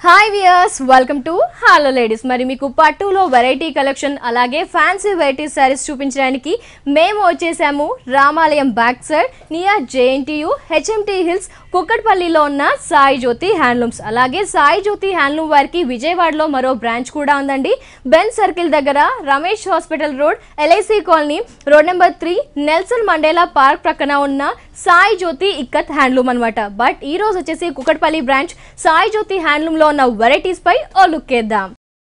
Hi viewers welcome to hello ladies మరి మీకు పట్టులో వెరైటీ కలెక్షన్ అలాగే ఫ్యాన్సీ వెరైటీ శారీస్ చూపించడానికి మేము వచ్చేసాము Ramalayam back side near JNTU HMT hills కుక్కట్పల్లిలో ఉన్న సాయి జ్యోతి హ్యాండ్లూమ్స్ అలాగే సాయి జ్యోతి హ్యాండ్లూమ్ వారికి విజయవాడలో మరో బ్రాంచ్ కూడా ఉందండి బెన్ సర్కిల్ దగ్గర Ramesh hospital road LIC colony road number three Nelson Mandela park ప్రక్కన ఉన్న సాయి జ్యోతి ఇక్కత్ హ్యాండ్లూమ్ అనమాట బట్ ఈ రోజు వచ్చేసి కుకట్పల్లి బ్రాంచ్ సాయి జ్యోతి హ్యాండ్లూమ్ లో ఉన్న వెరైటీస్ పై ఓ లుక్ వేద్దాం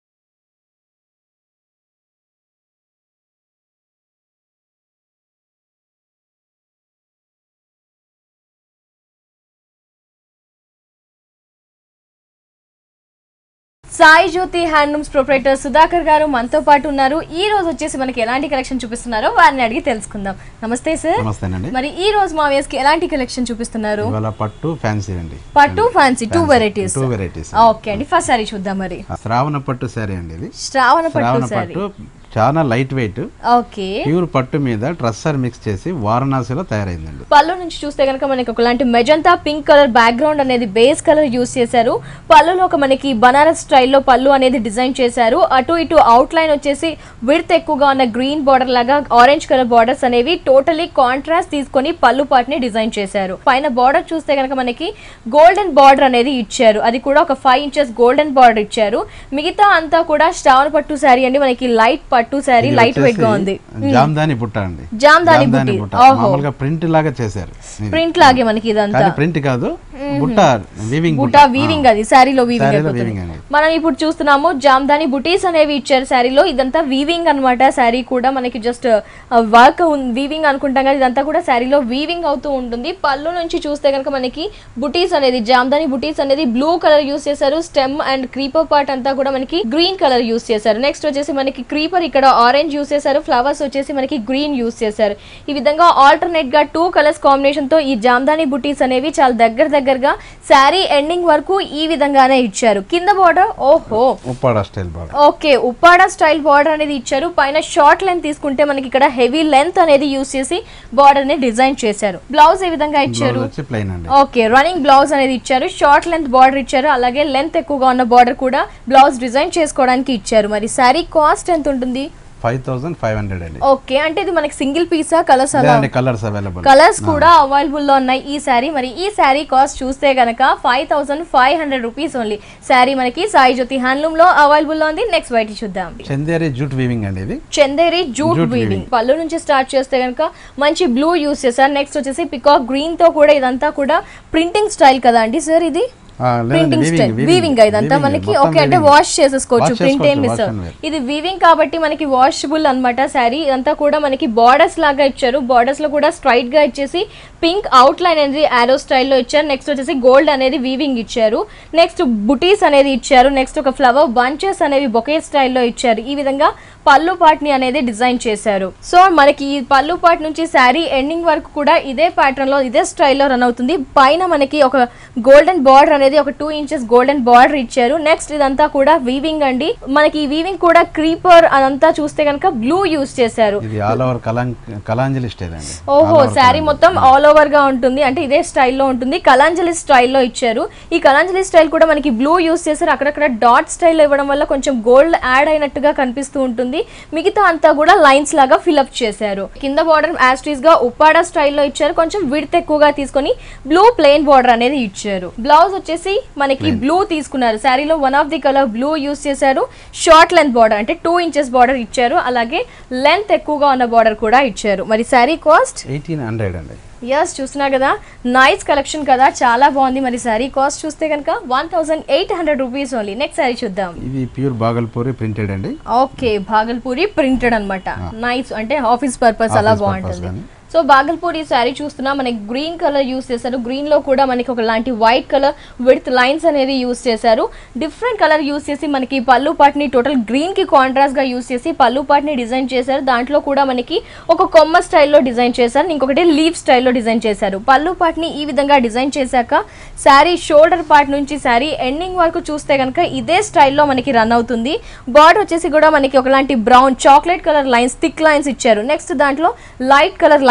సాయి జ్యోతి హ్యాండ్లూమ్స్ ప్రొపరేటర్ సుధాకర్ గారు మనతో పాటు ఉన్నారు ఈ రోజు వచ్చేసి మనకి ఎలాంటి కలెక్షన్ చూపిస్తున్నారో వారిని అడిగి తెలుసుకుందాం నమస్తే సార్ నమస్తేనండి మరి ఈ రోజు మా వేస్ కి ఎలాంటి కలెక్షన్ చూపిస్తున్నారు ఇవాళ పట్టు ఫ్యాన్సీ అండి పట్టు fancy two varieties two varieties okay అండి ఫస్ట్ సారీ చూద్దాం మరి శ్రావణ పట్టు శారీ అండి ఇది శ్రావణ పట్టు శ్రావణ సారీ పట్టు చాలా లైట్ వెయిట్ ఓకే ప్యూర్ పట్టు మీద ట్రస్సర్ మిక్స్ చేసి వారణాసిలో తయారైందండి పళ్ళు నుంచి చూస్తే కనుక మనకి ఒకలాంటి మెజంతా పింక్ కలర్ బ్యాక్గ్రౌండ్ అనేది బేస్ కలర్ యూస్ చేశారు పళ్ళులో ఒక మనకి బనారస్ స్టైల్లో పళ్ళు అనేది డిజైన్ చేశారు అటు ఇటు అవుట్ లైన్ వచ్చేసి విడ్త్ ఎక్కువగా ఉన్న గ్రీన్ బార్డర్ లాగా ఆరెంజ్ కలర్ బార్డర్స్ అనేవి టోటలీ కాంట్రాస్ట్ తీసుకొని పళ్ళు పార్ట్ డిజైన్ చేశారు పైన బార్డర్ చూస్తే కనుక మనకి గోల్డెన్ బార్డర్ అనేది ఇచ్చారు అది కూడా ఒక ఫైవ్ ఇంచెస్ గోల్డెన్ బార్డర్ ఇచ్చారు మిగతా అంతా కూడా శ్రావణ పట్టు శారీ అండి మనకి లైట్ పట్టు శారీ ఇది లైట్ వెయిట్ గా వచ్చేసి ఉంది జామ్దాని బుట్ట అండి జామ్దాని బుట్టి. బుట్ట ఓహో. మామూలుగా ప్రింట్ లాగా చేశారు ఇది. ప్రింట్ లాగే మనకి ఇదంతా కానీ ప్రింట్ కాదు బుట్ట వీవింగ్ బుటా వీవింగ్ అది శారీలో వీవింగ్ శారీలో అయిపోతుంది వీవింగ్ అనేది మనం ఇప్పుడు చూస్తున్నాము జామ్దాని బుటీస్ అనేవి ఇచ్చారు శారీలో ఇదంతా వీవింగ్ అన్నమాట శారీ కూడా మనకి జస్ట్ వర్క్ వీవింగ్ అనుకుంటాం కదా ఇదంతా కూడా శారీలో వీవింగ్ అవుతూ ఉంటుంది పళ్ళు నుంచి చూస్తే కనుక మనకి బుటీస్ అనేది జామ్దాని బుటీస్ అనేది బ్లూ కలర్ యూస్ చేశారు స్టెమ్ అండ్ క్రీపర్ పార్ట్ అంతా కూడా మనకి గ్రీన్ కలర్ యూస్ చేశారు నెక్స్ట్ వచ్చేసి మనకి క్రీపర్ ఇక్కడ ఆరెంజ్ యూస్ చేశారు ఫ్లవర్స్ వచ్చేసి మనకి గ్రీన్ యూస్ చేశారు ఈ విధంగా ఆల్టర్నేట్ గా టూ కలర్స్ కాంబినేషన్ తో ఈ జామ్దాని బుటీస్ అనేవి చాలా దగ్గర దగ్గరగా శారీ ఎండింగ్ వరకు ఈ విధంగానే ఇచ్చారు కింద బార్డర్ ఓహో ఉప్పాడ స్టైల్ బాగా ఓకే ఉప్పాడ స్టైల్ బార్డర్ అనేది ఇచ్చారు పైన షార్ట్ లెంత్ తీసుకుంటే మనకి ఇక్కడ హెవీ లెంత్ అనేది యూస్ చేసి బార్డర్ ని డిజైన్ చేశారు బ్లౌజ్ ఏ విధంగా ఇచ్చారు బ్లౌజ్ వచ్చి ప్లెయిన్ అండి ఓకే రన్నింగ్ బ్లౌజ్ అనేది ఇచ్చారు షార్ట్ లెంత్ బార్డర్ ఇచ్చారు అలాగే లెంత్ ఎక్కువగా ఉన్న బార్డర్ కూడా బ్లౌజ్ డిజైన్ చేసుకోవడానికి ఇచ్చారు మరి శారీ కాస్ట్ ఎంత ఉంటుంది ఫైవ్ థౌసండ్ ఫైవ్ హండ్రెడ్ అండి ఓకే అంటే ఇది మనకి సింగిల్ పీసా కలర్స్ అలా లేదండి కలర్స్ అవైలబుల్ కలర్స్ కూడా అవైలబుల్ లో ఉన్నాయి ఈ శారీ మరి ఈ శారీ కాస్ట్ చూస్తే గనక five thousand five hundred rupees only sari మనకి సాయి జ్యోతి హ్యాండ్లూమ్ లో అవైలబుల్ లో ఉంది నెక్స్ట్ బయట చూద్దాం చందేరి జూట్ వీవింగ్ అండి ఇది చందేరి జూట్ Jute వీవింగ్ పళ్ళు నుంచి స్టార్ట్ చేస్తే కనుక మంచి బ్లూ యూస్ చేశారు నెక్స్ట్ వచ్చేసి పికాక్ గ్రీన్ తో కూడా ఇదంతా కూడా ప్రింటింగ్ స్టైల్ కదా అండి సార్ ఇది ఆ, లేదండి, printing weaving, style weaving, weaving ఇదంతా weaving, మనకి మొత్తం ఓకే అంటే weaving. వాష్ చేసేసుకోవచ్చు Wash ప్రింట్ ఏం చేసుకోవచ్చు, మిస్ wash and wear. ఇది వీవింగ్ కాబట్టి మనకి వాషబుల్ అన్నమాట శారీ ఇదంతా కూడా మనకి బార్డర్స్ లాగా ఇచ్చారు బార్డర్స్ లో కూడా స్ట్రైట్ గా ఇచ్చేసి పింక్ అవుట్ లైన్ అనేది ఆరో స్టైల్లో ఇచ్చారు నెక్స్ట్ వచ్చేసి గోల్డ్ అనేది వీవింగ్ ఇచ్చారు నెక్స్ట్ బుటీస్ అనేది ఇచ్చారు నెక్స్ట్ ఒక ఫ్లవర్ బంచెస్ అనేవి బొకే స్టైల్లో ఇచ్చారు ఈ విధంగా పళ్ళు పార్ట్ ని అనేది డిజైన్ చేశారు సో మనకి ఈ పళ్ళు పార్ట్ నుంచి శారీ ఎండింగ్ వరకు కూడా ఇదే ప్యాటర్న్ లో ఇదే స్టైల్లో రన్ అవుతుంది పైన మనకి ఒక గోల్డెన్ బార్డర్ అనేది ఒక టూ ఇంచెస్ గోల్డెన్ బార్డర్ ఇచ్చారు నెక్స్ట్ ఇదంతా కూడా వీవింగ్ అండి మనకి ఈ వీవింగ్ కూడా క్రీపర్ అదంతా చూస్తే కనుక బ్లూ యూస్ చేశారు ఇది all over Kalam Kalanjali style అండి ఓహో శారీ మొత్తం ఆల్ ఓవర్ గా ఉంటుంది అంటే ఇదే స్టైల్లో ఉంటుంది కలాంజలి స్టైల్లో ఇచ్చారు ఈ కలాంజలి స్టైల్ కూడా మనకి బ్లూ యూస్ చేశారు అక్కడక్కడ డాట్ స్టైల్ ఇవ్వడం వల్ల కొంచెం గోల్డ్ యాడ్ అయినట్టుగా కనిపిస్తూ ఉంటుంది మిగతా అంతా కూడా లైన్స్ లాగా ఫిల్అప్ చేశారు కింద బార్డర్ యాస్ట్రీస్ గా ఉప్పాడ స్టైల్లో ఇచ్చారు కొంచెం విడత్ ఎక్కువగా తీసుకొని బ్లూ ప్లెయిన్ బార్డర్ అనేది ఇచ్చారు బ్లౌజ్ వచ్చేసి మనకి బ్లూ తీసుకున్నారు శారీలో one of the colour blue use చేశారు షార్ట్ లెంత్ బార్డర్ అంటే టూ ఇంచెస్ బార్డర్ ఇచ్చారు అలాగే లెంత్ ఎక్కువగా ఉన్న బార్డర్ కూడా ఇచ్చారు మరి శారీ కాస్ట్ ఎయిటీన్ హండ్రెడ్ అండి ఎస్ చూస్తున్నా కదా నైస్ కలెక్షన్ కదా చాలా బాగుంది మరి శారీ కాస్ట్ చూస్తే కనుక one thousand eight hundred rupees only next sari చూద్దాం ఇది ప్యూర్ బాగల్పూరి ప్రింటెడ్ అండి ఓకే భాగల్పూరి ప్రింటెడ్ అన్నమాట నైస్ అంటే ఆఫీస్ పర్పస్ అలా Office purpose బాగుంటుంది కానీ. సో బాగల్పూరి శారీ చూస్తున్నా మనకి గ్రీన్ కలర్ యూస్ చేశారు గ్రీన్ లో కూడా మనకి ఒక లాంటి వైట్ కలర్ విత్ లైన్స్ అనేది యూస్ చేశారు డిఫరెంట్ కలర్ యూస్ చేసి మనకి పళ్ళు పాటిని టోటల్ గ్రీన్ కి కాంట్రాస్ట్ గా యూస్ చేసి పళ్ళు పాటిని డిజైన్ చేశారు దాంట్లో కూడా మనకి ఒక కొమ్మ స్టైల్లో డిజైన్ చేశారు ఇంకొకటి లీవ్ స్టైల్లో డిజైన్ చేశారు పళ్ళు పాటిని ఈ విధంగా డిజైన్ చేశాక శారీ షోల్డర్ పార్ట్ నుంచి శారీ ఎండింగ్ వరకు చూస్తే కనుక ఇదే స్టైల్లో మనకి రన్ అవుతుంది బార్డర్ వచ్చేసి కూడా మనకి ఒకలాంటి brown chocolate colour lines thick lines ఇచ్చారు నెక్స్ట్ దాంట్లో లైట్ కలర్ లైన్స్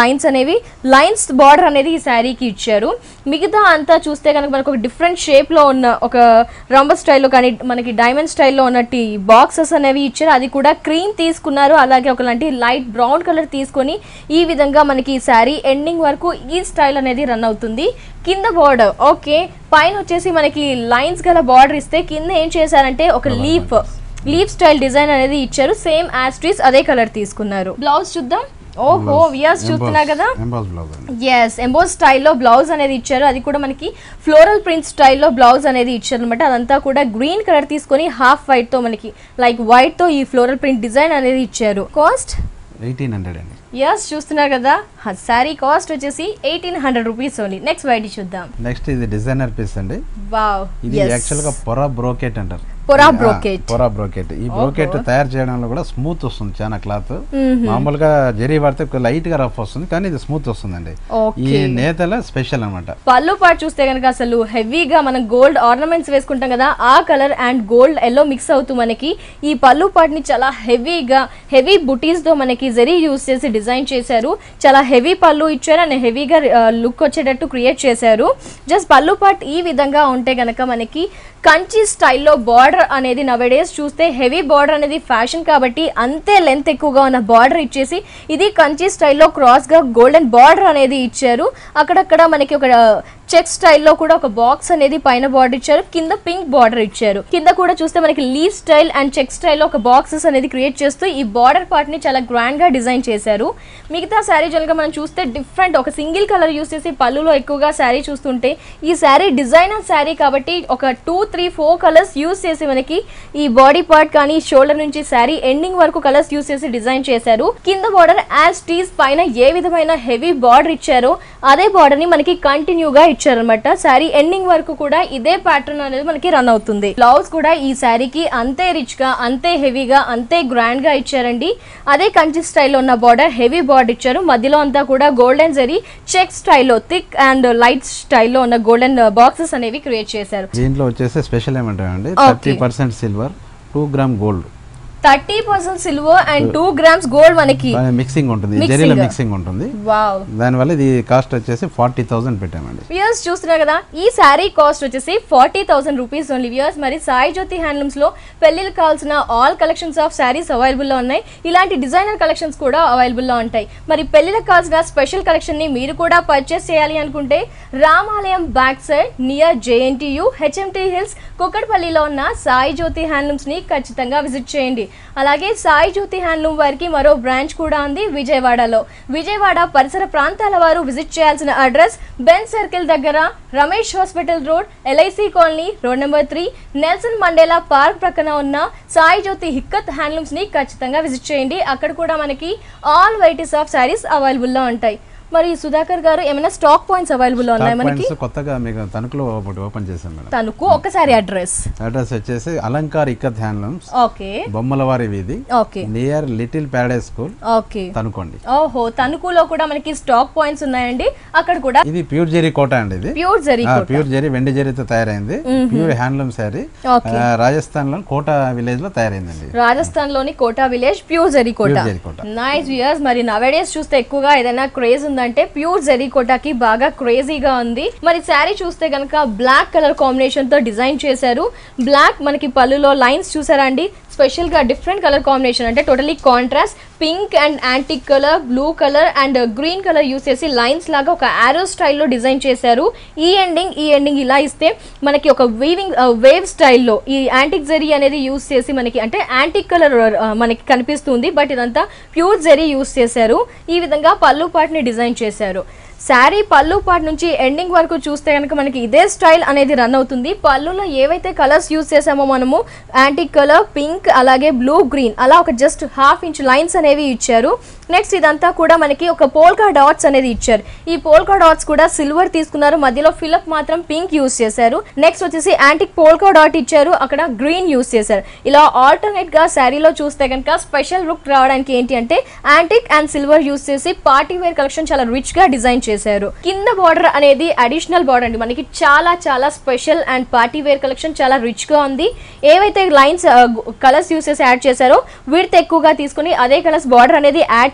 లైన్స్ అనేవి లైన్స్ బార్డర్ అనేది ఈ శారీకి ఇచ్చారు మిగతా అంతా చూస్తే కనుక మనకు ఒక డిఫరెంట్ షేప్ లో ఉన్న ఒక రంబ స్టైల్లో కానీ మనకి డైమండ్ స్టైల్లో ఉన్నట్టు బాక్సెస్ అనేవి ఇచ్చారు అది కూడా క్రీమ్ తీసుకున్నారు అలాగే ఒకలాంటి లైట్ బ్రౌన్ కలర్ తీసుకొని ఈ విధంగా మనకి ఈ శారీ ఎండింగ్ వరకు ఈ స్టైల్ అనేది రన్ అవుతుంది కింద బార్డర్ ఓకే పైన వచ్చేసి మనకి లైన్స్ గల బార్డర్ ఇస్తే కింద ఏం చేశారంటే ఒక లీఫ్ లీఫ్ స్టైల్ డిజైన్ అనేది ఇచ్చారు సేమ్ యాస్ట్రీస్ అదే కలర్ తీసుకున్నారు బ్లౌజ్ చూద్దాం ఓహో వియర్స్ చూస్తున్నా కదా ఎంబాస్ బ్లౌజ్ అండి ఎస్ ఎంబోస్ స్టైల్లో బ్లౌజ్ అనేది ఇచ్చారు అది కూడా మనకి ఫ్లోరల్ ప్రింట్ స్టైల్లో బ్లౌజ్ అనేది ఇచ్చారు అనమాట అదంతా కూడా గ్రీన్ కలర్ తీసుకొని హాఫ్ వైట్ తో మనకి లైక్ వైట్ తో ఈ ఫ్లోరల్ ప్రింట్ డిజైన్ అనేది ఇచ్చారు కాస్ట్ ఎయిటీన్ హండ్రెడ్ అండి ఎస్ చూస్తున్నారు కదా శారీ కాస్ట్ వచ్చేసి eighteen hundred rupees only next white చూద్దాం నెక్స్ట్ ఇది డిజైనర్ పీస్ అండి వావ్ ఇది యాక్చువల్ గా పొరా బ్రోకెట్ అంటారు పొరా ఆ, brocade. పొరా బ్రోకెట్ ఈ బ్రోకెట్ తయారు చేయడంలో కూడా స్మూత్ వస్తుంది చాలా క్లాత్ మామూలుగా జరీ పడితే లైట్ గా రఫ్ వస్తుంది కానీ ఇది స్మూత్ వస్తుందండి ఈ ఓకే నేతల స్పెషల్ అన్నమాట పళ్ళు పాటు చూస్తే కనుక అసలు హెవీగా మనం గోల్డ్ ఆర్నమెంట్స్ వేసుకుంటాం కదా ఆ colour and gold yellow mix అవుతూ మనకి ఈ పళ్ళు పాటుని చాలా హెవీగా హెవీ బుటీస్ తో మనకి జరీ యూస్ చేసి డిజైన్ చేశారు చాలా హెవీ పళ్ళు ఇచ్చారు అండ్ హెవీగా లుక్ వచ్చేటట్టు క్రియేట్ చేశారు జస్ట్ పళ్ళు పాట్ ఈ విధంగా ఉంటే గనక మనకి కంచి స్టైల్లో బార్డర్ అనేది నవడేస్ చూస్తే హెవీ బార్డర్ అనేది ఫ్యాషన్ కాబట్టి అంతే లెంత్ ఎక్కువగా ఉన్న బార్డర్ ఇచ్చేసి ఇది కంచి స్టైల్లో క్రాస్గా గోల్డెన్ బార్డర్ అనేది ఇచ్చారు అక్కడక్కడ మనకి ఒక చెక్ స్టైల్లో కూడా ఒక బాక్స్ అనేది పైన బార్డర్ ఇచ్చారు కింద పింక్ బార్డర్ ఇచ్చారు కింద కూడా చూస్తే మనకి లీవ్ స్టైల్ అండ్ చెక్ స్టైల్లో ఒక బాక్సెస్ అనేది క్రియేట్ చేస్తూ ఈ బార్డర్ పార్ట్ ని చాలా గ్రాండ్ గా డిజైన్ చేశారు మిగతా శారీ జనగా మనం చూస్తే డిఫరెంట్ ఒక సింగిల్ కలర్ యూస్ చేసి పళ్ళులో ఎక్కువగా శారీ చూస్తుంటే ఈ శారీ డిజైనర్ శారీ కాబట్టి ఒక two three four colours use చేసి మనకి ఈ బాడీ పార్ట్ కానీ షోల్డర్ నుంచి శారీ ఎండింగ్ వరకు కలర్స్ యూస్ చేసి డిజైన్ చేశారు కింద బార్డర్ యాజ్ టీస్ పైన ఏ విధమైన హెవీ బార్డర్ ఇచ్చారో అదే బార్డర్ ని మనకి కంటిన్యూగా ఇచ్చారనమాట శారీ ఎండింగ్ వరకు కూడా ఇదే ప్యాటర్న్ అనేది మనకి రన్ అవుతుంది బ్లౌజ్ కూడా ఈ శారీకి అంతే రిచ్ గా అంతే హెవీగా అంతే గ్రాండ్ గా ఇచ్చారండి అదే కంచి స్టైల్లో ఉన్న బార్డర్ హెవీ బార్డర్ ఇచ్చారు మధ్యలో అంతా కూడా గోల్డెన్ జరీ చెక్ స్టైల్లో థిక్ అండ్ లైట్ స్టైల్లో ఉన్న గోల్డెన్ బాక్సెస్ అనేవి క్రియేట్ చేశారు దీంట్లో వచ్చేసి స్పెషల్ ఏమంటారండి Okay. Thirty percent silver two gram gold thirty percent silver and two grams gold మనకి మిక్సింగ్ ఉంటుంది Mixing. జరీలో మిక్సింగ్ ఉంటుంది వావ్ దానివల్ల ఇది కాస్ట్ వచ్చేసి ఫార్టీ థౌసండ్ పెట్టామండి వ్యూయర్స్ చూస్తున్నారు కదా ఈ శారీ కాస్ట్ వచ్చేసి forty thousand rupees only viewers మరి సాయి జ్యోతి హ్యాండ్లూమ్స్ లో పెళ్లికి కావాల్సిన all collections of saris available లో ఉన్నాయి ఇలాంటి డిజైనర్ కలెక్షన్స్ కూడా అవైలబుల్ లో ఉంటాయి మరి పెళ్లికి కావాల్సిన స్పెషల్ కలెక్షన్ ని మీరు కూడా పర్చేస్ చేయాలి అనుకుంటే Ramalayam back side near JNTU HMT hills కుక్కడపల్లిలో ఉన్న సాయి జ్యోతి హ్యాండ్లూమ్స్ ని ఖచ్చితంగా విజిట్ చేయండి అలాగే సాయి జ్యోతి హ్యాండ్లూమ్ వారికి మరో బ్రాంచ్ కూడా ఉంది విజయవాడలో విజయవాడ పరిసర ప్రాంతాల వారు విజిట్ చేయాల్సిన అడ్రస్ బెన్ సర్కిల్ దగ్గర Ramesh hospital road LIC colony road number three Nelson Mandela park ప్రక్కన ఉన్న సాయి జ్యోతి హిక్కత్ హ్యాండ్లూమ్స్ ని ఖచ్చితంగా విజిట్ చేయండి అక్కడ కూడా మనకి all varieties of saris available లో ఉంటాయి మరి సుధాకర్ గారు ఏమైనా స్టాక్ పాయింట్స్ అవైలబుల్ లో ఉన్నాయి స్టాక్ మనకి పాయింట్స్ కొత్తగా మీకు తణుకులో ఒకటి ఓపెన్ చేశాం మేడం తనకు ఒకసారి అడ్రస్ అడ్రస్ వచ్చేసి అలంకార్ ఇక్కత్ హ్యాండ్లూమ్స్ ఓకే బొమ్మలవారి వీధి okay near little paradise school okay తనుకోండి ఓహో తణుకులో కూడా మనకి స్టాక్ పాయింట్స్ ఉన్నాయండి అక్కడ కూడా ఇది ప్యూర్ జెరీ కోట అండి ఇది ప్యూర్ జరీ ఆ, ప్యూర్ జెరీ వెండి జరీతో తయారైంది pure handloom sari okay Rajasthan లో కోట విలేజ్ లో తయారైందండి రాజస్థాన్ లోని Kota village pure zari Kota pure zari Kota nice viewers మరి నవేడేస్ చూస్తే ఎక్కువగా ఏదైనా క్రేజ్ ఉందంటే ప్యూర్ జరీ కోటాకి బాగా క్రేజీగా ఉంది మరి శారీ చూస్తే కనుక బ్లాక్ కలర్ కాంబినేషన్ తో డిజైన్ చేశారు బ్లాక్ మనకి పళ్ళులో లైన్స్ చూసారా అండి స్పెషల్ గా డిఫరెంట్ కలర్ కాంబినేషన్ అంటే totally contrast pink and antique colour blue colour and green colour use చేసి లైన్స్ లాగా ఒక ఆరో స్టైల్లో డిజైన్ చేశారు ఈ ఎండింగ్ ఈ ఎండింగ్ ఇలా ఇస్తే మనకి ఒక వీవింగ్ వేవ్ స్టైల్లో ఈ యాంటిక్ జరీ అనేది యూస్ చేసి మనకి అంటే యాంటిక్ కలర్ మనకి కనిపిస్తుంది బట్ ఇదంతా ప్యూర్ జరీ యూస్ చేశారు ఈ విధంగా పళ్ళు పార్ట్ని డిజైన్ చేశారు శారీ పళ్ళు పార్ట్ నుంచి ఎండింగ్ వరకు చూస్తే కనుక మనకి ఇదే స్టైల్ అనేది రన్ అవుతుంది పళ్ళులో ఏవైతే కలర్స్ యూస్ చేసామో మనము యాంటిక్ కలర్ పింక్ అలాగే బ్లూ గ్రీన్ అలా ఒక జస్ట్ హాఫ్ ఇంచ్ లైన్స్ అనేవి ఇచ్చారు నెక్స్ట్ ఇదంతా కూడా మనకి ఒక పోల్కా డాట్స్ అనేది ఇచ్చారు ఈ పోల్కా డాట్స్ కూడా సిల్వర్ తీసుకున్నారు మధ్యలో ఫిలప్ మాత్రం పింక్ యూస్ చేశారు నెక్స్ట్ వచ్చేసి యాంటిక్ పోల్కా డాట్ ఇచ్చారు అక్కడ గ్రీన్ యూస్ చేశారు ఇలా ఆల్టర్నేట్ గా శారీలో చూస్తే కనుక స్పెషల్ లుక్ రావడానికి ఏంటి అంటే యాంటిక్ అండ్ సిల్వర్ యూస్ చేసి పార్టీ వేర్ కలెక్షన్ చాలా రిచ్ గా డిజైన్ చేశారు కింద బార్డర్ అనేది అడిషనల్ బార్డర్ అండి మనకి చాలా చాలా special and party wear collection చాలా రిచ్ గా ఉంది ఏవైతే లైన్స్ కలర్స్ యూస్ చేసి యాడ్ చేశారో వీటితో ఎక్కువగా తీసుకుని అదే కలర్స్ బార్డర్ అనేది యాడ్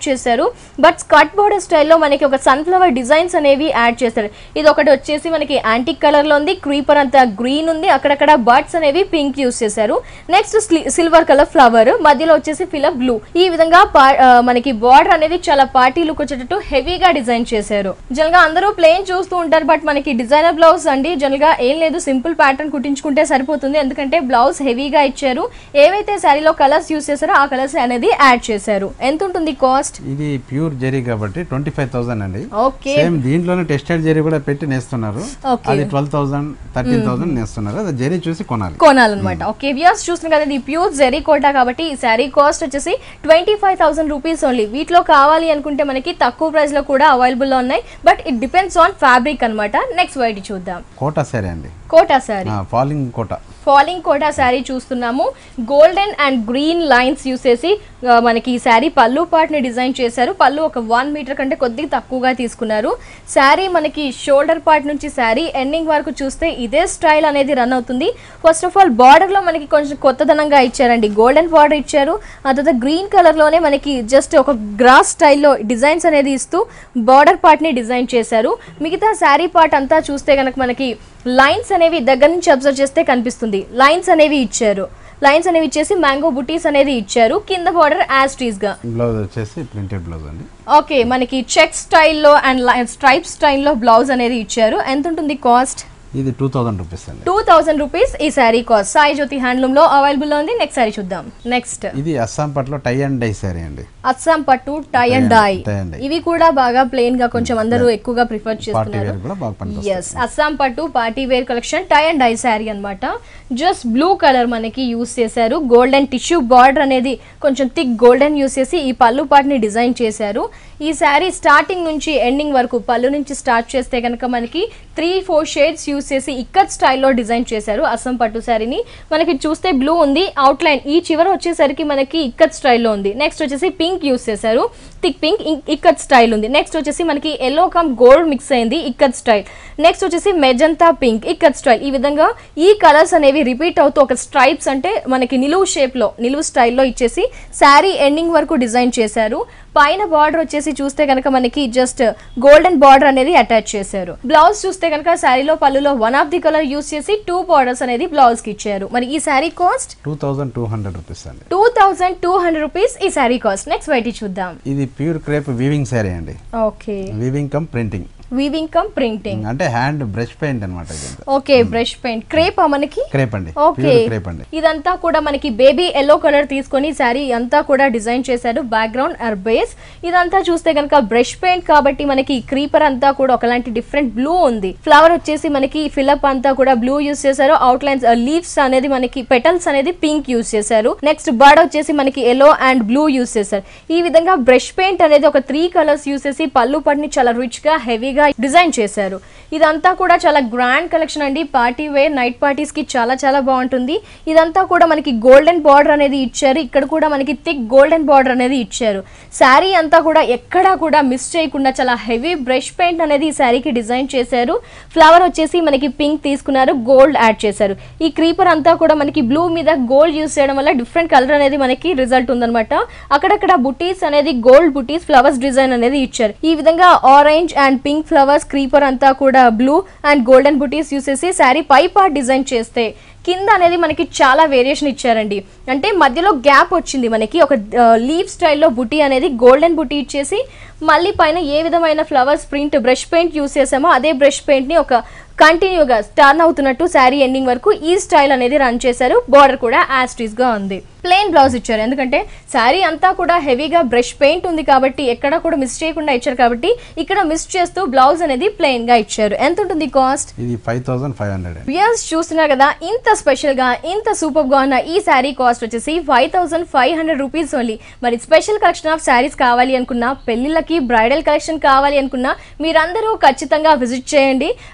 చేశారు బట్ స్కర్ట్ బోర్డర్ స్టైల్లో మనకి ఒక సన్ఫ్లవర్ డిజైన్స్ అనేవి యాడ్ చేశారు ఇది ఒకటి వచ్చేసి మనకి యాంటిక్ కలర్ లో ఉంది క్రీపర్ అంతా గ్రీన్ ఉంది అక్కడక్కడ బర్డ్స్ అనేవి పింక్ యూస్ చేశారు నెక్స్ట్ సిల్వర్ కలర్ ఫ్లవర్ మధ్యలో వచ్చేసి ఫిలప్ బ్లూ ఈ విధంగా పా- ఆ, మనకి బార్డర్ అనేది చాలా పార్టీ లుక్ వచ్చేటట్టు హెవీగా డిజైన్ చేశారు జనరల్ గా అందరూ ప్లేన్ చూస్తూ ఉంటారు బట్ మనకి డిజైనర్ బ్లౌజ్ అండి జనరల్ గా ఏం లేదు సింపుల్ ప్యాటర్న్ కుట్టించుకుంటే సరిపోతుంది ఎందుకంటే బ్లౌజ్ హెవీగా ఇచ్చారు ఏవైతే శారీలో కలర్స్ యూస్ చేశారో ఆ కలర్స్ అనేది యాడ్ చేశారు ఎంత ఉంటుంది కాస్ట్ ఇది ప్యూర్ జెరీ కాబట్టి ట్వంటీ ఫైవ్ థౌసండ్ అండి ఓకే సేమ్ దీంట్లోనే టెస్టెడ్ జెరీ కూడా పెట్టి నేస్తున్నారు Okay. అది ట్వెల్వ్ థౌసండ్ థర్టీన్ థౌసండ్ నేస్తున్నారు అది జెరీ చూసి కొనాలి కొనాలన్నమాట ఓకే వ్యూస్ చూస్తున్నారు కదా ఇది ప్యూర్ జెరీ కోటా కాబట్టి ఈ శారీ కాస్ట్ వచ్చేసి twenty five thousand rupees only వీటిలో కావాలి అనుకుంటే మనకి తక్కువ ప్రైస్ లో కూడా అవైలబుల్ లో ఉన్నాయి but it depends on fabric అన్నమాట నెక్స్ట్ వైట్ చూద్దాం కోటా సారీ అండి కోటా శారీ ఫాలింగ్ కోటా ఫాలింగ్ కోటా శారీ చూస్తున్నాము golden and green lines use చేసి ఆ, మనకి ఈ శారీ పళ్ళు పార్ట్ని డిజైన్ చేశారు పళ్ళు ఒక వన్ మీటర్ కంటే కొద్దిగా తక్కువగా తీసుకున్నారు శారీ మనకి షోల్డర్ పార్ట్ నుంచి శారీ ఎండింగ్ వరకు చూస్తే ఇదే స్టైల్ అనేది రన్ అవుతుంది ఫస్ట్ ఆఫ్ ఆల్ బార్డర్లో మనకి కొంచెం కొత్తదనంగా ఇచ్చారండి గోల్డెన్ బార్డర్ ఇచ్చారు ఆ తర్వాత గ్రీన్ కలర్లోనే మనకి జస్ట్ ఒక గ్రాస్ స్టైల్లో డిజైన్స్ అనేది ఇస్తూ బార్డర్ పార్ట్ని డిజైన్ చేశారు మిగతా శారీ పార్ట్ అంతా చూస్తే కనుక మనకి లైన్స్ అనేవి దగ్గర నుంచి అబ్జర్వ్ చేస్తే కనిపిస్తుంది లైన్స్ అనేవి ఇచ్చారు లైన్స్ అనేవి ఇచ్చేసి మ్యాంగో బుటీస్ అనేది ఇచ్చారు కింద బార్డర్ యాజ్ గా బ్లౌజ్ వచ్చేసి ప్రింటెడ్ బ్లౌజ్ అండి ఓకే మనకి చెక్ స్టైల్లో అండ్ స్ట్రైప్ స్టైల్లో బ్లౌజ్ అనేది ఇచ్చారు ఎంత ఉంటుంది కాస్ట్ ఇది టూ థౌసండ్ రూపీస్ అండి టూ థౌసండ్ రూపీస్ ఈ శారీ కాస్ట్ సాయి జ్యోతి హ్యాండ్లూమ్ లో అవైలబుల్ లో ఉంది నెక్స్ట్ శారీ చూద్దాం నెక్స్ట్ ఇది అస్సాం పట్లో టై అండ్ డై సారీ అండి అస్సాం పట్టు tie and dye tie and dye. ఇవి కూడా బాగా ప్లెయిన్ గా కొంచెం అందరూ ఎక్కువగా ప్రిఫర్ పార్టీ చేస్తున్నారు వేర్ కూడా బాగా పనికొస్తుంది ఎస్ అస్సాం పట్టు party wear collection tie and dye sari అన్నమాట జస్ట్ బ్లూ కలర్ మనకి యూస్ చేశారు గోల్డెన్ టిష్యూ బార్డర్ అనేది కొంచెం థిక్ గోల్డెన్ యూస్ చేసి ఈ పళ్ళు పార్ట్ని డిజైన్ చేశారు ఈ శారీ స్టార్టింగ్ నుంచి ఎండింగ్ వరకు పళ్ళు నుంచి స్టార్ట్ చేస్తే కనుక మనకి త్రీ ఫోర్ షేడ్స్ యూస్ చేసి ఇక్కత్ స్టైల్లో డిజైన్ చేశారు అస్సాం పట్టు శారీని మనకి చూస్తే బ్లూ ఉంది అవుట్ లైన్ ఈ చివర వచ్చేసరికి మనకి ఇక్కత్ స్టైల్లో ఉంది నెక్స్ట్ వచ్చేసి పింక్ యూస్ చేశారు థిక్ పింక్ ఇక్కత్ స్టైల్ ఉంది నెక్స్ట్ వచ్చేసి మనకి ఎల్లో కమ్ గోల్డ్ మిక్స్ అయింది ఇక్కత్ స్టైల్ నెక్స్ట్ వచ్చేసి మెజంతా పింక్ ఇక్కత్ స్టైల్ ఈ విధంగా ఈ కలర్స్ అనేవి రిపీట్ అవుతూ ఒక స్ట్రైప్స్ అంటే మనకి నిలువు షేప్ లో నిలువు స్టైల్లో ఇచ్చేసి శారీ ఎండింగ్ వరకు డిజైన్ చేశారు పైన బార్డర్ వచ్చేసి చూస్తే కనుక మనకి జస్ట్ గోల్డెన్ బార్డర్ అనేది అటాచ్ చేశారు బ్లౌజ్ చూస్తే కనుక శారీలో పళ్ళులో one of the colour use చేసి టూ బార్డర్స్ అనేది బ్లౌజ్ కి ఇచ్చారు మరి ఈ sari cost two thousand two hundred rupees అండి two thousand two hundred rupees ఈ శారీ కాస్ట్ నెక్స్ట్ వైట్ చూద్దాం ఇది ప్యూర్ క్రేప్ వీవింగ్ సారీ అండి okay weaving cum printing weaving cum printing అంటే హ్యాండ్ బ్రష్ పెయింట్ అనమాట ఇది ఓకే బ్రష్ పెయింట్ క్రేప్ మనకి crepe అండి ఓకే ప్యూర్ క్రేప్ అండి ఇదంతా కూడా మనకి బేబీ ఎల్లో కలర్ తీసుకొని శారీ అంతా కూడా డిజైన్ చేశారు బ్యాక్గ్రౌండ్ ఆర్ బేస్ ఇదంతా చూస్తే కనుక బ్రష్ పెయింట్ కాబట్టి మనకి క్రీపర్ అంతా కూడా ఒకలాంటి డిఫరెంట్ బ్లూ ఉంది ఫ్లవర్ వచ్చేసి మనకి ఫిలప్ అంతా కూడా బ్లూ యూస్ చేశారు అవుట్ లైన్స్ లీవ్స్ అనేది మనకి పెటల్స్ అనేది పింక్ యూస్ చేశారు నెక్స్ట్ బర్డ్ వచ్చేసి మనకి ఎల్లో అండ్ బ్లూ యూస్ చేశారు ఈ విధంగా బ్రష్ పెయింట్ అనేది ఒక త్రీ కలర్స్ యూస్ చేసి పళ్ళు పడిని చాలా రిచ్ గా హెవీగా డిజైన్ చేశారు ఇదంతా కూడా చాలా గ్రాండ్ కలెక్షన్ అండి పార్టీ వేర్ నైట్ పార్టీస్ కి చాలా చాలా బాగుంటుంది ఇదంతా కూడా మనకి గోల్డెన్ బార్డర్ అనేది ఇచ్చారు ఇక్కడ కూడా మనకి థిక్ గోల్డెన్ బార్డర్ అనేది ఇచ్చారు శారీ అంతా కూడా ఎక్కడా కూడా మిస్ చేయకుండా చాలా హెవీ బ్రష్ పెయింట్ అనేది ఈ శారీకి డిజైన్ చేశారు ఫ్లవర్ వచ్చేసి మనకి పింక్ తీసుకున్నారు గోల్డ్ యాడ్ చేశారు ఈ క్రీపర్ అంతా కూడా మనకి బ్లూ మీద గోల్డ్ యూస్ చేయడం వల్ల డిఫరెంట్ కలర్ అనేది మనకి రిజల్ట్ ఉందన్నమాట అక్కడక్కడ బుటీస్ అనేది గోల్డ్ బుటీస్ ఫ్లవర్స్ డిజైన్ అనేది ఇచ్చారు ఈ విధంగా orange and pink flowers creeper అంతా కూడా blue and golden butis use చేసి శారీ పై పార్ట్ డిజైన్ చేస్తే కింద అనేది మనకి చాలా వేరియేషన్ ఇచ్చారండి అంటే మధ్యలో గ్యాప్ వచ్చింది మనకి ఒక లీవ్ స్టైల్లో బుటీ అనేది గోల్డెన్ బుటీ ఇచ్చేసి మళ్ళీ పైన ఏ విధమైన flowers print brush paint use చేసామో అదే బ్రష్ పెయింట్ని ఒక కంటిన్యూగా టర్న్ అవుతున్నట్టు శారీ ఎండింగ్ వరకు ఈ స్టైల్ అనేది రన్ చేశారు బార్డర్ కూడా యాస్టీస్ గా ఉంది ప్లెయిన్ బ్లౌజ్ ఇచ్చారు ఎందుకంటే శారీ అంతా కూడా హెవీగా బ్రష్ పెయింట్ ఉంది కాబట్టి ఎక్కడ కూడా మిస్ చేయకుండా ఇచ్చారు కాబట్టి ఇక్కడ మిస్ చేస్తూ బ్లౌజ్ అనేది ప్లెయిన్ గా ఇచ్చారు ఎంత ఉంటుంది కాస్ట్ ఇది ఫైవ్ థౌసండ్ ఫైవ్ హండ్రెడ్ అండి వ్యూయర్స్ చూస్తున్నారు కదా ఇంత స్పెషల్ గా ఇంత సూపర్ గా ఉన్న ఈ శారీ కాస్ట్ వచ్చేసి five thousand five hundred rupees only మరి స్పెషల్ కలెక్షన్ ఆఫ్ శారీస్ కావాలి అనుకున్నా పెళ్లిళ్ళకి బ్రైడల్ కలెక్షన్ కావాలి అనుకున్నా మీరందరూ ఖచ్చితంగా విజిట్ చేయండి Rama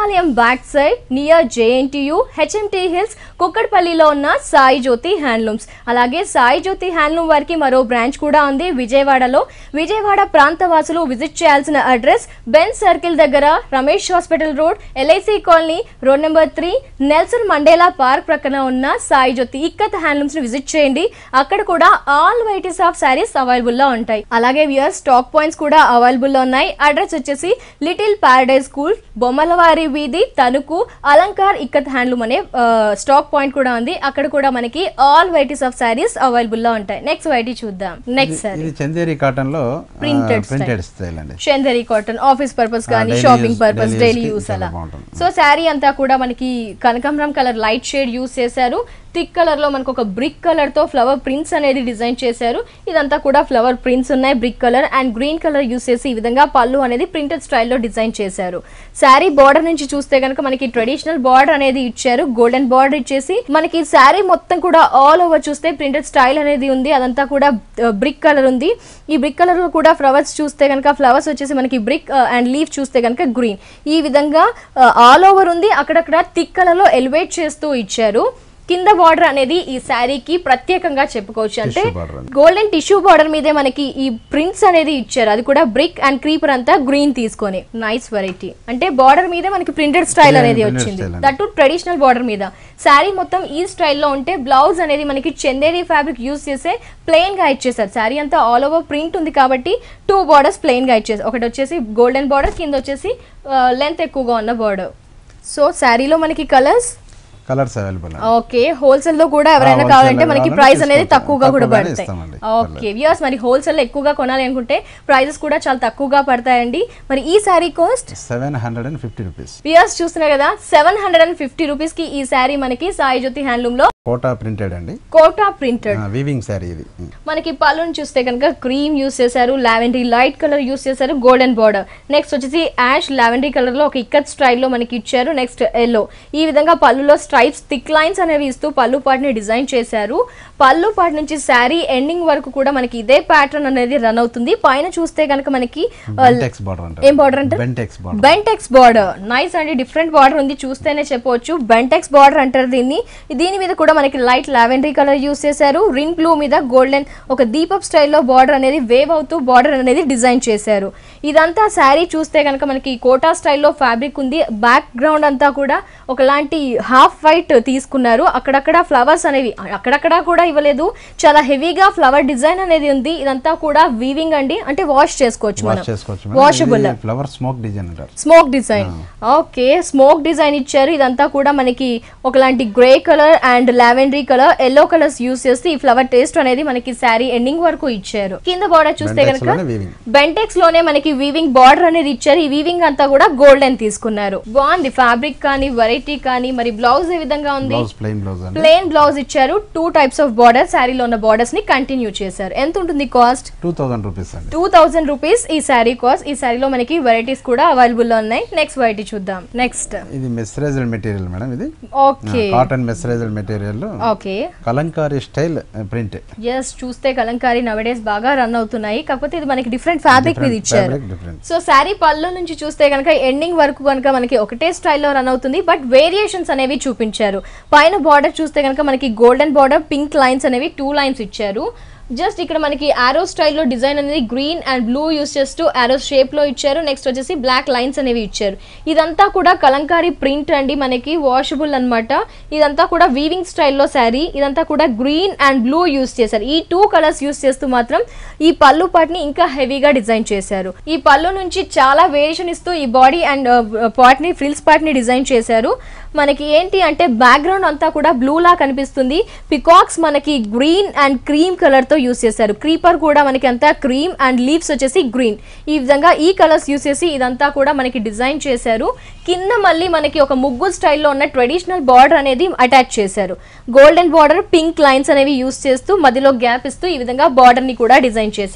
Ramalayam back side near JNTU HMT hills కుక్కడ్పల్లిలో ఉన్న సాయి జ్యోతి హ్యాండ్లూమ్స్ అలాగే సాయి జ్యోతి హ్యాండ్లూమ్ వారికి మరో బ్రాంచ్ కూడా ఉంది విజయవాడలో విజయవాడ ప్రాంత వాసులు విజిట్ చేయాల్సిన అడ్రస్ బెన్ సర్కిల్ దగ్గర Ramesh hospital road LIC colony road number three Nelson Mandela park ప్రక్కన ఉన్న సాయి జ్యోతి ఇక్కత్ హ్యాండ్లూమ్స్ ని విజిట్ చేయండి అక్కడ కూడా all varieties of saris available లో ఉంటాయి అలాగే వియర్ స్టాక్ పాయింట్స్ కూడా అవైలబుల్ లో ఉన్నాయి అడ్రస్ వచ్చేసి లిటిల్ పారడైజ్ స్కూల్ బొమ్మలవారి వీధి తణుకు అలంకార్ ఇక్కత్ హ్యాండ్లూమ్ అనే స్టాక్ పాయింట్ కూడా ఉంది అక్కడ కూడా మనకి all varieties of saris available లో ఉంటాయి నెక్స్ట్ వెరైటీ చూద్దాం నెక్స్ట్ సారీ ఇది చందేరి కాటన్ లో Printed style. ప్రింటెడ్ స్టైల్ అండి చందరి కాటన్ ఆఫీస్ పర్పస్ ఆ, కానీ daily shopping use- purpose daily daily use కి యూస్ చాలా అలా బాగుంటుంది. సో శారీ అంతా కూడా మనకి కనకాంబరం కలర్ లైట్ షేడ్ యూస్ చేశారు థిక్ కలర్ లో మనకు ఒక బ్రిక్ కలర్ తో ఫ్లవర్ ప్రింట్స్ అనేది డిజైన్ చేశారు ఇదంతా కూడా ఫ్లవర్ ప్రింట్స్ ఉన్నాయి brick colour and green colour use చేసి ఈ విధంగా పళ్ళు అనేది ప్రింటెడ్ స్టైల్లో డిజైన్ చేశారు శారీ బార్డర్ నుంచి చూస్తే కనుక మనకి ట్రెడిషనల్ బార్డర్ అనేది ఇచ్చారు గోల్డెన్ బార్డర్ ఇచ్చేసి మనకి శారీ మొత్తం కూడా ఆల్ ఓవర్ చూస్తే ప్రింటెడ్ స్టైల్ అనేది ఉంది అదంతా కూడా బ్రిక్ కలర్ ఉంది ఈ బ్రిక్ కలర్ లో కూడా ఫ్లవర్స్ చూస్తే కనుక ఫ్లవర్స్ వచ్చేసి మనకి బ్రిక్ అండ్ లీఫ్ చూస్తే కనుక గ్రీన్ ఈ విధంగా ఆల్ ఓవర్ ఉంది అక్కడక్కడ థిక్ కలర్ లో ఎలివేట్ చేస్తూ ఇచ్చారు కింద బార్డర్ అనేది ఈ శారీకి ప్రత్యేకంగా చెప్పుకోవచ్చు అంటే Tissue border అండి. గోల్డెన్ టిష్యూ బార్డర్ మీదే మనకి ఈ ప్రింట్స్ అనేది ఇచ్చారు అది కూడా బ్రిక్ అండ్ క్రీపర్ అంతా గ్రీన్ తీసుకొని నైస్ వెరైటీ అంటే బార్డర్ మీదే మనకి ప్రింటెడ్ స్టైల్ Yeah, అనేది printed వచ్చింది style అండి. దట్ ట్రెడిషనల్ బార్డర్ మీద శారీ మొత్తం ఈ స్టైల్లో ఉంటే బ్లౌజ్ అనేది మనకి చందేరి ఫ్యాబ్రిక్ యూస్ చేసే ప్లెయిన్ గా ఇచ్చేసారు శారీ అంతా ఆల్ ఓవర్ ప్రింట్ ఉంది కాబట్టి టూ బార్డర్స్ ప్లెయిన్ గా ఇచ్చేసారు ఒకటి వచ్చేసి గోల్డెన్ బార్డర్ కింద వచ్చేసి లెంత్ ఎక్కువగా ఉన్న బార్డర్ సో శారీలో మనకి colours colours available okay wholesale లో కూడా ఎవరైనా wholesale కావాలంటే లో మనకి కావాలంటే ప్రైస్ అనేది తీసుకోవచ్చు. తక్కువగా కూడా తక్కువగానే పడతాయి ఇస్తామండి. ఓకే వ్యూస్ మరి హోల్సేల్ లో ఎక్కువగా కొనాలి అనుకుంటే ప్రైజెస్ కూడా చాలా తక్కువగా పడతాయండి మరి ఈ sari cost seven hundred and fifty rupees views చూస్తున్నారు కదా seven hundred and fifty rupees కి ఈ శారీ మనకి సాయి జ్యోతి హ్యాండ్లూమ్ లో కోటా ప్రింటెడ్ అండి కోటా ప్రింటెడ్ వీవింగ్ శారీ ఇది మనకి పళ్ళుని చూస్తే కనుక క్రీమ్ యూస్ చేశారు లావెండరీ లైట్ కలర్ యూస్ చేశారు గోల్డెన్ బార్డర్ నెక్స్ట్ వచ్చేసి యాష్ లావెండరీ కలర్ లో ఒక ఇక్కత్ స్టైల్లో మనకి ఇచ్చారు నెక్స్ట్ ఎల్లో ఈ విధంగా పళ్ళులో స్ట్రైప్స్ థిక్ లైన్స్ అనేవి ఇస్తూ పళ్ళు పాటిని డిజైన్ చేశారు పళ్ళు పాటి నుంచి శారీ ఎండింగ్ వరకు కూడా మనకి ఇదే ప్యాటర్న్ అనేది రన్ అవుతుంది పైన చూస్తే కనుక మనకి బెంటెక్స్ బార్డర్ అంటారు ఏం బార్డర్ అంటే Bentex border Bentex border nice అండి డిఫరెంట్ బార్డర్ ఉంది చూస్తేనే చెప్పవచ్చు బెంటెక్స్ బార్డర్ అంటారు దీన్ని దీని మీద కూడా మనకి లైట్ లావెండరీ కలర్ యూస్ చేశారు రిన్ బ్లూ మీద గోల్డెన్ ఒక దీపప్ స్టైల్లో బార్డర్ అనేది వేవ్ అవుతూ బార్డర్ అనేది డిజైన్ చేశారు ఇదంతా శారీ చూస్తే కనుక మనకి కోటా స్టైల్లో ఫ్యాబ్రిక్ ఉంది బ్యాక్ గ్రౌండ్ అంతా కూడా ఒకలాంటి హాఫ్ వైట్ తీసుకున్నారు అక్కడక్కడ ఫ్లవర్స్ అనేవి అక్కడక్కడ కూడా ఇవ్వలేదు చాలా హెవీగా ఫ్లవర్ డిజైన్ అనేది ఉంది ఇదంతా కూడా వీవింగ్ అండి అంటే వాష్ చేసుకోవచ్చు వాష్ మనం చేసుకోవచ్చు వాషబుల్ ఫ్లవర్ స్మోక్ డిజైన్ అంటారు smock design okay smock design ఇచ్చారు ఇదంతా కూడా మనకి ఒకలాంటి grey colour and lavender colour yellow colours use చేసి ఈ ఫ్లవర్ టేస్ట్ అనేది మనకి శారీ ఎండింగ్ వరకు ఇచ్చారు కింద బార్డర్ చూస్తే Bentex కనుక లోనే weaving. బెంటెక్స్ లోనే మనకి వీవింగ్ బార్డర్ అనేది ఇచ్చారు ఈ వీవింగ్ అంతా కూడా గోల్డెన్ తీసుకున్నారు బాగుంది ఫ్యాబ్రిక్ కానీ వెరైటీ కానీ మరి బ్లౌజ్ ఏ విధంగా ఉంది బ్లౌజ్ ప్లెయిన్ బ్లౌజ్ అండి ప్లెయిన్ బ్లౌజ్ ఇచ్చారు టూ టైప్స్ ఆఫ్ బార్డర్ శారీలో ఉన్న బార్డర్స్ ని కంటిన్యూ చేశారు ఎంత ఉంటుంది కాస్ట్ టూ థౌసండ్ రూపీస్ అండి టూ థౌసండ్ రూపీస్ ఈ శారీ కాస్ట్ ఈ శారీలో మనకి వెరైటీస్ కూడా అవైలబుల్ లో ఉన్నాయి నెక్స్ట్ వెరైటీ చూద్దాం నెక్స్ట్ ఇది మెస్సరైజ్డ్ మెటీరియల్ మేడం ఇది okay cotton mercerised material okay Kalamkari style prints చూస్తే కలంకారీ నవడేస్ బాగా రన్ అవుతున్నాయి కాకపోతే ఇది మనకి డిఫరెంట్ ఫ్యాబ్రిక్ మీద ఇచ్చారు ఫ్యాబ్రిక్ డిఫరెంట్ సో శారీ పళ్ళు నుంచి చూస్తే కనుక ఎండింగ్ వరకు కనుక మనకి ఒకటే స్టైల్లో రన్ అవుతుంది బట్ వేరియేషన్స్ అనేవి చూపించారు పైన బార్డర్ చూస్తే కనుక మనకి గోల్డెన్ బార్డర్ పింక్ లైన్స్ అనేవి టూ లైన్స్ ఇచ్చారు జస్ట్ ఇక్కడ మనకి ఆరో స్టైల్లో డిజైన్ అనేది గ్రీన్ అండ్ బ్లూ యూస్ చేస్తూ ఆరో షేప్లో ఇచ్చారు నెక్స్ట్ వచ్చేసి బ్లాక్ లైన్స్ అనేవి ఇచ్చారు ఇదంతా కూడా కలంకారీ ప్రింట్ అండి మనకి వాషబుల్ అన్నమాట ఇదంతా కూడా వీవింగ్ స్టైల్లో శారీ ఇదంతా కూడా గ్రీన్ అండ్ బ్లూ యూస్ చేశారు ఈ టూ కలర్స్ యూస్ చేస్తూ మాత్రం ఈ పళ్ళు పాటిని ఇంకా హెవీగా డిజైన్ చేశారు ఈ పళ్ళు నుంచి చాలా వేరియేషన్ ఇస్తూ ఈ బాడీ అండ్ పార్ట్ని ఫ్రిల్స్ పార్ట్ని డిజైన్ చేశారు మనకి ఏంటి అంటే బ్యాక్గ్రౌండ్ అంతా కూడా బ్లూ లా కనిపిస్తుంది పికాక్స్ మనకి గ్రీన్ అండ్ క్రీమ్ కలర్ తో యూస్ చేశారు క్రీపర్ కూడా మనకి అంతా క్రీమ్ అండ్ లీవ్స్ వచ్చేసి గ్రీన్ ఈ విధంగా ఈ కలర్స్ యూస్ చేసి ఇదంతా కూడా మనకి డిజైన్ చేశారు కింద మళ్ళీ మనకి ఒక ముగ్గు స్టైల్లో ఉన్న ట్రెడిషనల్ బార్డర్ అనేది అటాచ్ చేశారు గోల్డెన్ బార్డర్ పింక్ లైన్స్ అనేవి యూస్ చేస్తూ మధ్యలో గ్యాప్ ఇస్తూ ఈ విధంగా బార్డర్ ని కూడా డిజైన్ చేశారు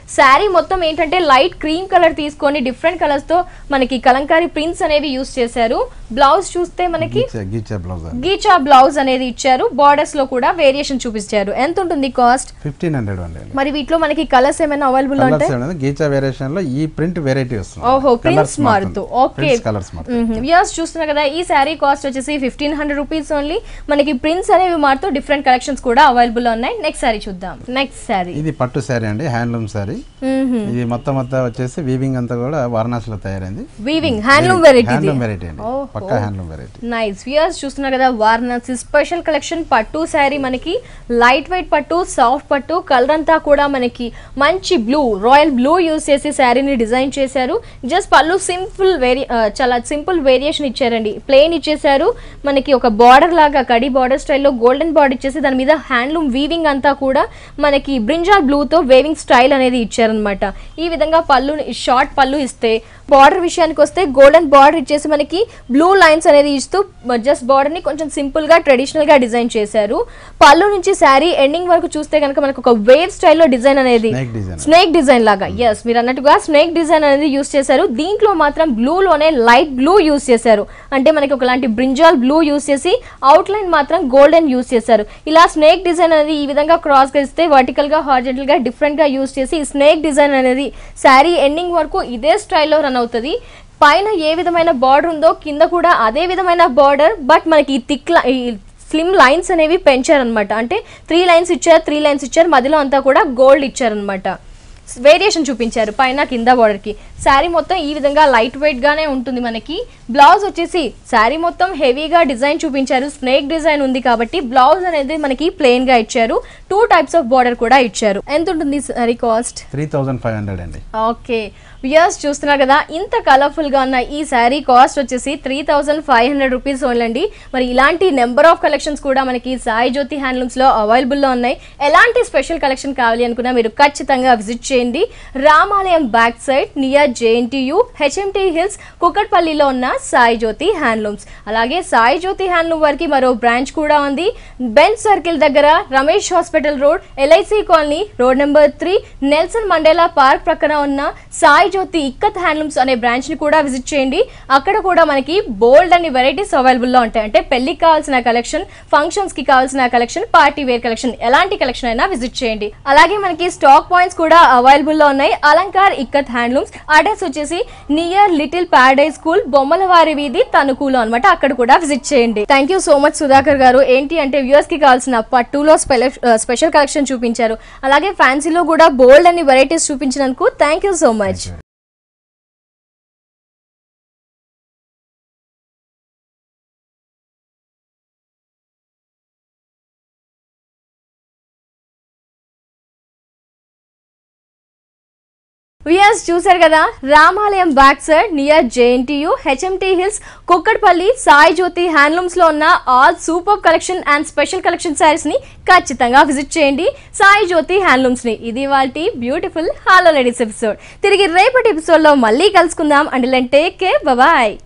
శారీ మొత్తం ఏంటంటే లైట్ క్రీమ్ కలర్ తీసుకొని డిఫరెంట్ కలర్స్ తో మనకి కలంకారీ ప్రింట్స్ అనేవి యూస్ చేశారు బ్లౌజ్ చూస్తే మనకి గీచే గీచే బ్లౌజ్ గీచా బ్లౌజ్ అనేది ఇచ్చారు బార్డర్స్ లో కూడా వేరియేషన్ చూపించారు ఎంత ఉంటుంది కాస్ట్ ఫిఫ్టీన్ హండ్రెడ్ అండి మరి వీటిలో మనకి కలర్స్ ఏమైనా అవైలబుల్ కలర్స్ ఉంటాయి ఏమైనా గీచా వేరియేషన్ లో ఈ ప్రింట్ వెరైటీ వస్తుంది ఓహో ప్రింట్స్ Colours మారుతూ ఓకే కలర్స్ మారుతాయి వ్యూస్ చూస్తున్నారు కదా ఈ శారీ కాస్ట్ వచ్చేసి ఫిఫ్టీన్ హండ్రెడ్ రూపీస్ ఓన్లీ మనకి ప్రింట్స్ అనేవి మారుతూ డిఫరెంట్ కలెక్షన్స్ కూడా అవైలబుల్ ఉన్నాయి నెక్స్ట్ శారీ చూద్దాం నెక్స్ట్ శారీ ఇది పట్టు శారీ అండి హ్యాండ్లూమ్ శారీ ఇది మొత్తం మొత్తం వచ్చేసి వీవింగ్ అంతా కూడా వారణాసిలో తయారైంది weaving handloom variety handloom variety అండి ఓహో. పక్కా హ్యాండ్లూమ్ వెరైటీ నైస్ వ్యూయర్స్ చూస్తున్నారు కదా వారణాసి స్పెషల్ కలెక్షన్ పట్టు శారీ మనకి లైట్ వెయిట్ పట్టు సాఫ్ట్ పట్టు కలర్ అంతా కూడా మనకి మంచి బ్లూ రాయల్ బ్లూ యూస్ చేసి శారీని డిజైన్ చేశారు జస్ట్ పళ్ళు సింపుల్ వేరి ఆ, చాలా సింపుల్ వేరియేషన్ ఇచ్చారండి ప్లెయిన్ ఇచ్చేసారు మనకి ఒక బార్డర్ లాగా కడి బార్డర్ స్టైల్లో గోల్డెన్ బార్డర్ ఇచ్చేసి దాని మీద హ్యాండ్లూమ్ వీవింగ్ అంతా కూడా మనకి బ్రింజాల్ బ్లూతో వేవింగ్ స్టైల్ అనేది ఇచ్చారనమాట ఈ విధంగా పళ్ళు షార్ట్ పళ్ళు ఇస్తే బార్డర్ విషయానికి వస్తే గోల్డెన్ బార్డర్ ఇచ్చేసి మనకి బ్లూ లైన్స్ అనేది ఇస్తూ జస్ట్ బార్డర్ ని కొంచెం సింపుల్ గా ట్రెడిషనల్ గా డిజైన్ చేశారు పళ్ళు నుంచి శారీ ఎండింగ్ వరకు చూస్తే కనుక మనకు ఒక వేవ్ స్టైల్లో డిజైన్ అనేది స్నేక్ డిజైన్ స్నేక్ డిజైన్ లాగా ఎస్ మీరు అన్నట్టుగా స్నేక్ డిజైన్ అనేది యూస్ చేశారు దీంట్లో మాత్రం బ్లూ లోనే లైట్ బ్లూ యూస్ చేశారు అంటే మనకి ఒకలాంటి బ్రింజాల్ బ్లూ యూస్ చేసి అవుట్ లైన్ మాత్రం గోల్డెన్ యూస్ చేశారు ఇలా స్నేక్ డిజైన్ అనేది ఈ విధంగా క్రాస్ గా ఇస్తే వర్టికల్ గా హార్జెంటల్ గా డిఫరెంట్ గా యూస్ చేసి ఈ స్నేక్ డిజైన్ అనేది శారీ ఎండింగ్ వరకు ఇదే స్టైల్లో రన్ అవుతుంది పైన ఏ విధమైన బార్డర్ ఉందో కింద కూడా అదే విధమైన బార్డర్ బట్ మనకి ఈ థిక్ ఈ స్లిమ్ లైన్స్ అనేవి పెంచారనమాట అంటే త్రీ లైన్స్ ఇచ్చారు త్రీ లైన్స్ ఇచ్చారు మధ్యలో అంతా కూడా గోల్డ్ ఇచ్చారనమాట వేరియేషన్ చూపించారు పైన కింద border కి శారీ మొత్తం ఈ విధంగా లైట్ వెయిట్ గానే ఉంటుంది మనకి బ్లౌజ్ వచ్చేసి శారీ మొత్తం హెవీగా డిజైన్ చూపించారు స్నేక్ డిజైన్ ఉంది కాబట్టి బ్లౌజ్ అనేది మనకి ప్లెయిన్ గా ఇచ్చారు టూ టైప్స్ ఆఫ్ బార్డర్ కూడా ఇచ్చారు ఎంత ఉంటుంది sari cost three thousand five hundred అండి ఓకే వియర్స్ చూస్తున్నారు కదా ఇంత కలర్ఫుల్ గా ఉన్న ఈ శారీ కాస్ట్ వచ్చేసి three thousand five hundred rupees ఓన్లండి మరి ఇలాంటి నెంబర్ ఆఫ్ కలెక్షన్స్ కూడా మనకి సాయి జ్యోతి హ్యాండ్లూమ్స్ లో అవైలబుల్ లో ఉన్నాయి ఎలాంటి స్పెషల్ కలెక్షన్ కావాలి అనుకున్నా మీరు ఖచ్చితంగా విజిట్ చేయండి Ramalayam back side near JNTU HMT hills కుక్కట్పల్లిలో ఉన్న సాయి జ్యోతి హ్యాండ్లూమ్స్ అలాగే సాయి జ్యోతి హ్యాండ్లూమ్ వారికి మరో బ్రాంచ్ కూడా ఉంది బెంచ్ సర్కిల్ దగ్గర Ramesh hospital road LIC colony road number three Nelson Mandela park ప్రక్కన ఉన్న సాయి జ్యోతి ఇక్కత్ హ్యాండ్లూమ్స్ అనే బ్రాంచ్ ని కూడా విజిట్ చేయండి అక్కడ కూడా మనకి బోల్డ్ అన్ని వెరైటీస్ అవైలబుల్ లో ఉంటాయి అంటే పెళ్లికి కావాల్సిన కలెక్షన్ ఫంక్షన్స్ కి కావాల్సిన కలెక్షన్ పార్టీ వేర్ కలెక్షన్ ఎలాంటి కలెక్షన్ అయినా విజిట్ చేయండి అలాగే మనకి స్టాక్ పాయింట్స్ కూడా అవైలబుల్ లో ఉన్నాయి అలంకార్ ఇక్కత్ హ్యాండ్లూమ్స్ అడ్రస్ వచ్చేసి నియర్ లిటిల్ ప్యారడైజ్ స్కూల్ బొమ్మలవారి వీధి తణుకులో అన్నమాట అక్కడ కూడా విజిట్ చేయండి thank you so much Sudhakar garu ఏంటి అంటే వ్యూయర్స్ కి కావాల్సిన పట్టులో స్పెషల్ కలెక్షన్ చూపించారు అలాగే ఫ్యాన్సీలో కూడా బోల్డ్ అన్ని వెరైటీస్ చూపించినందుకు thank you so much viewers చూసారు కదా Ramalayam back side near JNTU HMT hills Kukatpally Sai Jyothi handlooms లో ఉన్న all super collection and special collection saris ని ఖచ్చితంగా విజిట్ చేయండి సాయి జ్యోతి హ్యాండ్లూమ్స్ ని ఇది వాటి బ్యూటిఫుల్ హాలో లేడీస్ ఎపిసోడ్ తిరిగి రేపటి ఎపిసోడ్ లో మళ్ళీ కలుసుకుందాం అండ్ టేక్ కేర్ బాయ్